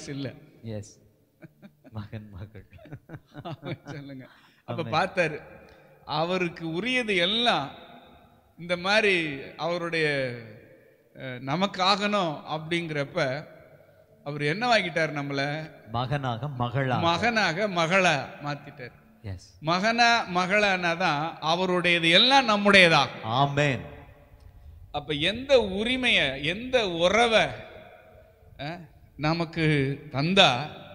choice இல்லை S மகன் மகள் சொல்லுங்க அப்ப பார்த்தாரு அவருக்கு உரியது எல்லாம் இந்த மாதிரி அவருடைய அஹ், நமக்கு ஆகணும் அப்படிங்கிறப்ப அவர் என்னவாக்கிட்டார் நம்மள மகனாக மகளா மகனாக மகளா மாத்திட்டார் எஸ் மகனா மகளானாதான் அவருடையது எல்லாம் நம்முடையதா ஆமென் அப்ப எந்த உரிமைய எந்த உறவை அஹ், நமக்கு தந்தா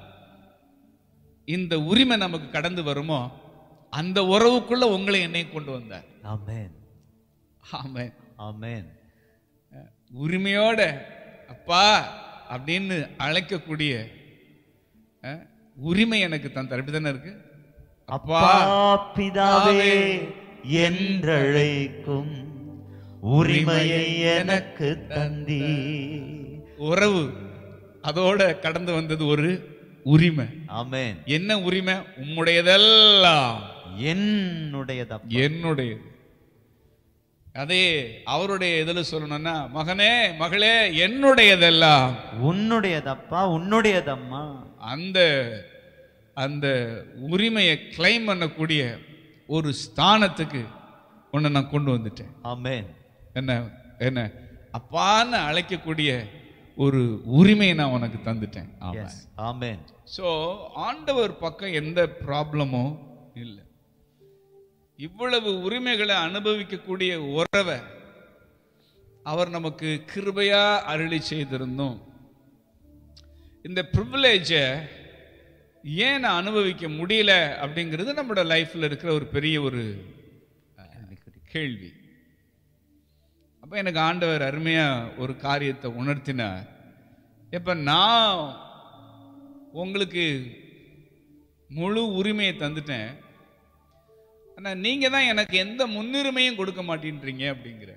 இந்த உரிமை நமக்கு கடந்து வருமோ அந்த உறவுக்குள்ள உங்களை என்னை கொண்டு வந்தார் ஆமென் ஆமென் ஆமென் உரிமையோட அப்பா அப்படின்னு அழைக்கக்கூடிய அஹ், உரிமை எனக்கு தந்தார் இப்படிதானே இருக்கு அப்பா பிதாவே என்றழைக்கும் உரிமையை எனக்கு தந்தீ உறவு அதோட கடந்து வந்தது ஒரு உரிமை ஆமென் என்ன உரிமை உம்முடையதெல்லாம் என்னுடையதப்பா என்னுடையது அதே அவருடைய இதுல சொல்லணும்னா மகனே மகளே என்னுடையதெல்லாம் உன்னுடையதப்பா உன்னுடையதம்மா அந்த அந்த உரிமையை கிளைம் பண்ணக்கூடிய ஒரு ஸ்தானத்துக்கு உன்னை நான் கொண்டு வந்துட்டேன் ஆமென் என்ன என்ன அப்பான்னு அழைக்கக்கூடிய ஒரு உரிமையை நான் உனக்கு தந்துட்டேன் ஆமா எஸ் ஆமென் ஸோ ஆண்டவர் பக்கம் எந்த ப்ராப்ளமும் இல்லை இவ்வளவு உரிமைகளை அனுபவிக்கக்கூடிய உறவை அவர் நமக்கு கிருபையா அருளி செய்திருந்தோம் இந்த ப்ரிவிலேஜை ஏன் நான் அனுபவிக்க முடியல அப்படிங்கிறது நம்மளோட லைஃப்ல இருக்கிற ஒரு பெரிய ஒரு கேள்வி அப்ப எனக்கு ஆண்டவர் அருமையா ஒரு காரியத்தை உணர்த்தினார் இப்ப நான் உங்களுக்கு முழு உரிமையை தந்துட்டேன் ஆனா நீங்க தான் எனக்கு எந்த முன்னுரிமையும் கொடுக்க மாட்டேன்றீங்க அப்படிங்கிற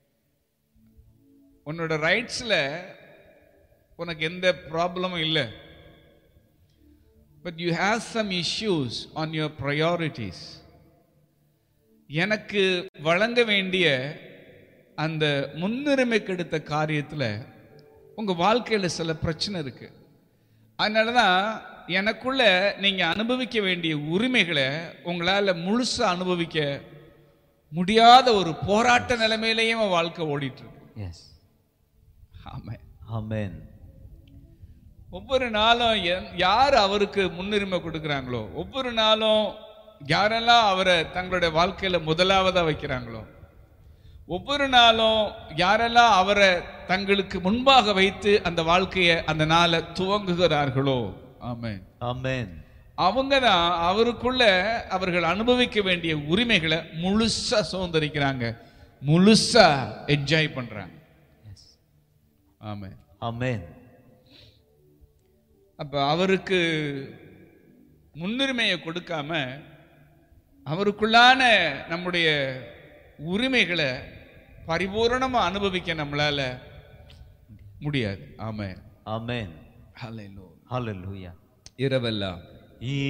உன்னோட ரைட்ஸ்ல உனக்கு எந்த ப்ராப்ளமும் இல்லை but you have some issues on your priorities எனக்கு வழங்க வேண்டிய அந்த முன்னுரிமை கெடுத்த காரியத்தில் உங்கள் வாழ்க்கையில் சில பிரச்சனை இருக்கு அதனால தான் எனக்குள்ள நீங்கள் அனுபவிக்க வேண்டிய உரிமைகளை உங்களால் முழுசாக அனுபவிக்க முடியாத ஒரு போராட்ட நிலைமையிலேயும் உன் வாழ்க்கை ஓடிட்டு இருக்கு எஸ் ஆமாம் ஆமென் ஒவ்வொரு நாளும் என்- யார் அவருக்கு முன்னுரிமை கொடுக்குறாங்களோ ஒவ்வொரு நாளும் யாரெல்லாம் அவரை தங்களுடைய வாழ்க்கையில முதலாவதா வைக்கிறாங்களோ ஒவ்வொரு நாளும் யாரெல்லாம் அவரை தங்களுக்கு முன்பாக வைத்து அந்த வாழ்க்கையை அந்த நாளை துவங்குகிறார்களோ ஆமென் ஆமென் அவங்க தான் அவருக்குள்ள அவர்கள் அனுபவிக்க வேண்டிய உரிமைகளை முழுசா சுதந்திரிக்கிறாங்க முழுசா என்ஜாய் பண்றாங்க எஸ் ஆமென் ஆமென் அப்ப அவருக்கு முன்னுரிமையை கொடுக்காம அவருக்குள்ளான நம்முடைய உரிமைகளை பரிபூரணமா அனுபவிக்க நம்மளால முடியாது ஆமென் ஆமென் ஹalleluya ஹalleluya இரவெல்லாம் ஈ